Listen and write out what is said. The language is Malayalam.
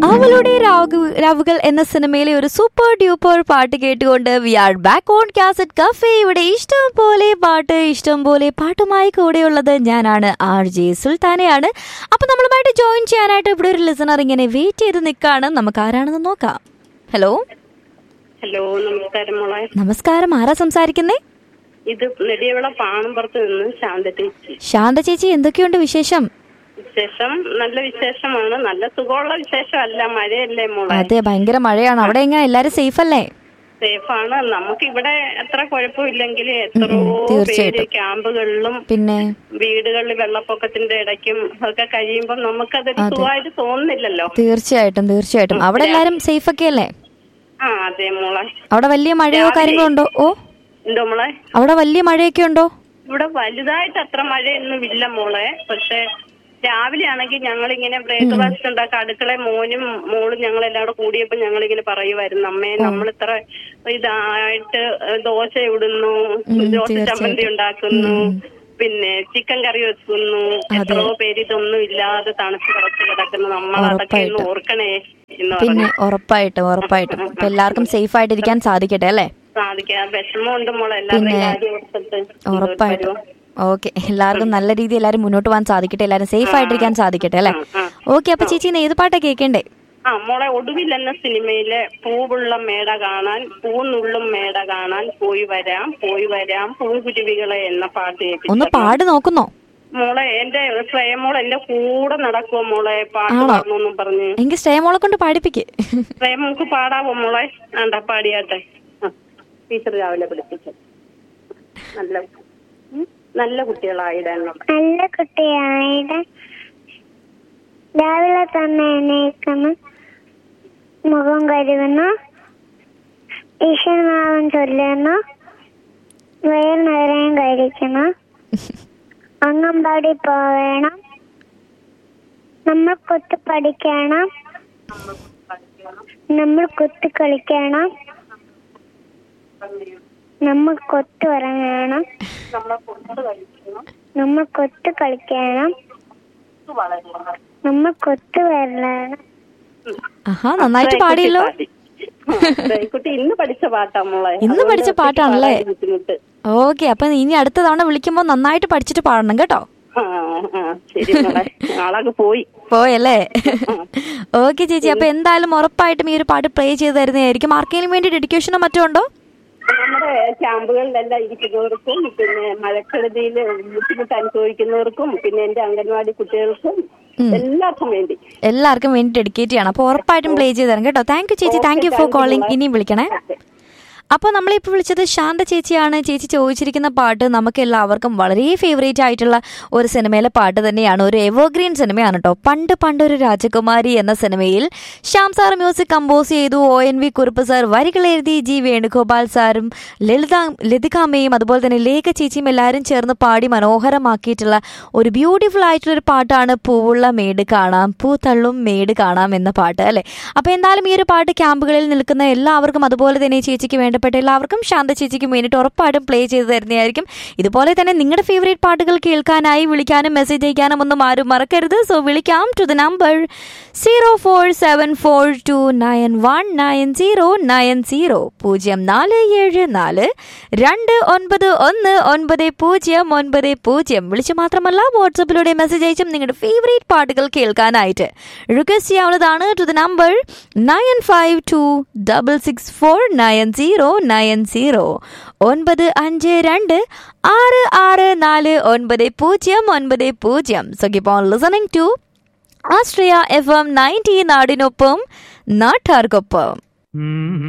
അവളുടെ രാവു- രാവുകൾ എന്ന സിനിമയിലെ ഒരു സൂപ്പർ ഡ്യൂപ്പർ പാട്ട് കേട്ടുകൊണ്ട് we are back on cassette cafe ഇവിടെ ഇഷ്ടം പോലെ പാട്ട് ഇഷ്ടം പോലെ പാട്ടുമായി കൂടെയുള്ളത് ഞാനാണ് ആർ ജെ സുൽത്താനയാണ് അപ്പൊ നമ്മളുമായിട്ട് ജോയിൻ ചെയ്യാനായിട്ട് ഇവിടെ ഒരു ലിസണർ ഇങ്ങനെ വെയിറ്റ് ചെയ്ത് നിൽക്കാണ് നമുക്ക് ആരാണെന്ന് നോക്കാം ഹലോ ഹലോ നമസ്കാരം മോളെ നമസ്കാരം ആരാ സംസാരിക്കുന്നേ ഇത് നെടിയവിള പാണമ്പുറത്ത് നിന്ന് ശാന്ത ചേച്ചി ശാന്ത ചേച്ചി എന്തൊക്കെയുണ്ട് വിശേഷം വിശേഷം നല്ല വിശേഷമാണ് നല്ല സുഖമുള്ള വിശേഷമല്ല മഴയല്ലേ മോളെ അതെ ഭയങ്കര മഴയാണ് അവിടെ എങ്ങനെ എല്ലാരും സേഫ് അല്ലേ സേഫാണ് നമുക്ക് ഇവിടെ അത്ര കുഴപ്പമില്ലെങ്കിൽ എത്രയോ തീർച്ചയായിട്ടും. പേര് ക്യാമ്പുകളിലും പിന്നെ വീടുകളിൽ വെള്ളപ്പൊക്കത്തിന്റെ ഇടയ്ക്കും ഒക്കെ കഴിയുമ്പോൾ നമുക്കതൊരു സുഖമായിട്ട് തോന്നുന്നില്ലല്ലോ തീർച്ചയായിട്ടും തീർച്ചയായിട്ടും അവിടെ എല്ലാരും സേഫ് ഒക്കെ അല്ലേ ആ അതെ മോളെ അവിടെ വലിയ മഴയോ കാര്യങ്ങളോ ഉണ്ടോ ഓ എന്തോ മോളെ അവിടെ വലിയ മഴയൊക്കെ ഉണ്ടോ ഇവിടെ വലുതായിട്ട് അത്ര മഴയൊന്നും ഇല്ല മോളെ പക്ഷെ രാവിലെ ആണെങ്കിൽ ഞങ്ങൾ ഇങ്ങനെ ബ്രേക്ക്ഫാസ്റ്റ് ഉണ്ടാക്കുക അടുക്കള മോനും മോളും ഞങ്ങൾ എല്ലാവരും കൂടിയപ്പോ ഞങ്ങൾ ഇങ്ങനെ പറയുമായിരുന്നു അമ്മേ നമ്മൾ ഇത്ര ഇതായിട്ട് ദോശ ഇടുന്നു ദോശ ചമ്മന്തി ഉണ്ടാക്കുന്നു പിന്നെ ചിക്കൻ കറി വെക്കുന്നു എത്രയോ പേര് ഇതൊന്നും ഇല്ലാതെ തണുത്ത് കിടച്ച് കിടക്കുന്നു നമ്മൾ അതൊക്കെ ഒന്ന് ഓർക്കണേ എന്ന് പറഞ്ഞു പിന്നെ ഉറപ്പായിട്ടും ഉറപ്പായിട്ടും അപ്പൊ എല്ലാവർക്കും സേഫ് ആയിട്ടിരിക്കാൻ സാധിക്കട്ടെ അല്ലേ സാധിക്കാം വിഷമമുണ്ട് മോളെ എല്ലാവരുടെയും കാര്യം ഓർത്തിട്ട് ഉറപ്പായിട്ടും ഓക്കെ എല്ലാവർക്കും നല്ല രീതിയിൽ എല്ലാവരും മുന്നോട്ട് പോകാൻ സാധിക്കട്ടെ എല്ലാവരും സേഫ് ആയിട്ടിരിക്കാൻ സാധിക്കട്ടെ അല്ലേ ഓക്കെ അപ്പൊ ചേച്ചി ഇന്ന് ഏത് പാട്ടാ കേൾക്കണ്ടേ ആ മോളെ ഒടുവിൽ എന്ന സിനിമയിലെ പൂവുള്ള മേട കാണാൻ പൂന്നുള്ളും മേട കാണാൻ പോയി വരാം പോയി വരാം പൂങ്കുരുവികളെ എന്ന പാട്ട് കേൾപ്പിച്ചു. ഒന്ന് പാട് നോക്കുന്നോ മോളെ എന്റെ ശ്രേയമോൾ എന്റെ കൂടെ നടക്കുവോ മോളെ പാട്ട് പാടണമെന്നും പറഞ്ഞ് എനിക്ക് സ്റ്റേമോളെ കൊണ്ട് പാടിപ്പിക്ക് ശ്രേയമോൾക്ക് പാടാവോ മോളെ ആണ്ടാ പാടിയാട്ടെ ആ, ടീച്ചർ രാവിലെ പഠിപ്പിച്ചു നല്ല ഉം, നല്ല കുട്ടികളായിടാനുള്ള നല്ല കുട്ടിയായിട്ട് രാവിലെ തന്നെ എണീക്കുന്നു മുഖം കഴുകുന്നു ഈശ്വരനാമം ചൊല്ലുന്നു വയർ നിറയും കഴിക്കുന്നു അംഗൻവാടി പോവേണം നമ്മൾ കൊത്ത് പഠിക്കണം നമ്മൾ കൊത്ത് കളിക്കണം നമ്മൾ കൊത്ത് ഉറങ്ങണം നമ്മൾ കൊത്ത് കളിക്കണം നമ്മൾ കൊത്ത് വരലാണ് ആഹാ നന്നായിട്ട് പാടിയല്ലോ പാടി. ആ, കുട്ടി ഇന്ന് പഠിച്ച പാട്ടാ മോളെ ഇന്ന് അതുകൊണ്ട് പഠിച്ച ഒറ്റയ്ക്ക് പാട്ടാണല്ലേ? പാടാൻ ബുദ്ധിമുട്ട് ഓക്കെ അപ്പൊ ഇനി അടുത്ത തവണ വിളിക്കുമ്പോ നന്നായിട്ട് പഠിച്ചിട്ട് പാടണം കേട്ടോ ആ ആ ശരി മോളെ ആളൊക്കെ പോയി പോയല്ലേ ഓക്കെ ചേച്ചി അപ്പൊ എന്തായാലും ഉറപ്പായിട്ടും ഈ ഒരു പാട്ട് പ്ലേ ചെയ്ത് തരുന്നതായിരിക്കും ആർക്കെങ്കിലും വേണ്ടി ഡെഡിക്കേഷനോ മറ്റോ ഉണ്ടോ നമ്മുടെ ക്യാമ്പുകളിലെല്ലാം ഇരിക്കുന്നവർക്കും പിന്നെ മഴക്കെടുതിയിൽ ബുദ്ധിമുട്ട് അനുഭവിക്കുന്നവർക്കും പിന്നെ എന്റെ അംഗൻവാടി കുട്ടികൾക്കും എല്ലാവർക്കും വേണ്ടി എല്ലാവർക്കും വേണ്ടി ഡെഡിക്കേറ്റ് ചെയ്യണം അപ്പോൾ ഉറപ്പായിട്ടും പ്ലേ ചെയ്ത് തരാം കേട്ടോ താങ്ക് യു ചേച്ചി താങ്ക് യു ഫോർ കോളിംഗ് ഇനിയും വിളിക്കണേ അപ്പോൾ നമ്മളിപ്പോൾ വിളിച്ചത് ശാന്ത ചേച്ചിയാണ് ചേച്ചി ചോദിച്ചിരിക്കുന്ന പാട്ട് നമുക്ക് എല്ലാവർക്കും വളരെ ഫേവറേറ്റ് ആയിട്ടുള്ള ഒരു സിനിമയിലെ പാട്ട് തന്നെയാണ് ഒരു എവർഗ്രീൻ സിനിമയാണ് കേട്ടോ പണ്ട് പണ്ടൊരു രാജകുമാരി എന്ന സിനിമയിൽ ശ്യാം സാർ മ്യൂസിക് കമ്പോസ് ചെയ്തു O N V Kurup sir വരികൾ എഴുതി ജി വേണുഗോപാൽ സാറും ലളിത ലതികാമ്മയും അതുപോലെ തന്നെ ലേഖ ചേച്ചിയും എല്ലാവരും ചേർന്ന് പാടി മനോഹരമാക്കിയിട്ടുള്ള ഒരു ബ്യൂട്ടിഫുൾ ആയിട്ടുള്ള ഒരു പാട്ടാണ് പൂവുള്ള മേട് കാണാം പൂ തള്ളും മേട് കാണാം എന്ന പാട്ട് അല്ലേ അപ്പോൾ എന്തായാലും ഈ ഒരു പാട്ട് ക്യാമ്പുകളിൽ നിൽക്കുന്ന എല്ലാവർക്കും അതുപോലെ തന്നെ ചേച്ചിക്ക് വേണ്ടപ്പെട്ട എല്ലാവർക്കും ശാന്ത ചേച്ചിക്കും വേണ്ടിയിട്ട് ഉറപ്പായിട്ടും പ്ലേ ചെയ്ത് തരുന്നതായിരിക്കും ഇതുപോലെ തന്നെ നിങ്ങളുടെ ഫേവറേറ്റ് പാട്ടുകൾ കേൾക്കാനായി വിളിക്കാനും മെസ്സേജ് അയക്കാനും ഒന്നും ആരും മറക്കരുത് സോ വിളിക്കാം to the number zero four seven four two nine one nine zero nine zero പൂജ്യം നാല് ഏഴ് നാല് രണ്ട് ഒൻപത് ഒന്ന് ഒൻപത് പൂജ്യം ഒൻപത് പൂജ്യം വിളിച്ച് മാത്രമല്ല വാട്സപ്പിലൂടെ മെസ്സേജ് അയച്ചും നിങ്ങളുടെ ഫേവറേറ്റ് പാട്ടുകൾ കേൾക്കാനായിട്ട് റിക്വസ്റ്റ് ചെയ്യാവുന്നതാണ് to the number nine five two double six four nine zero nine zero ഒൻപത് അഞ്ച് രണ്ട് ആറ് ആറ് നാല് ഒൻപത് പൂജ്യം ഒൻപത് പൂജ്യം so keep on listening to Astria F M ninety നാടിനൊപ്പം നാട്ടാർക്കൊപ്പം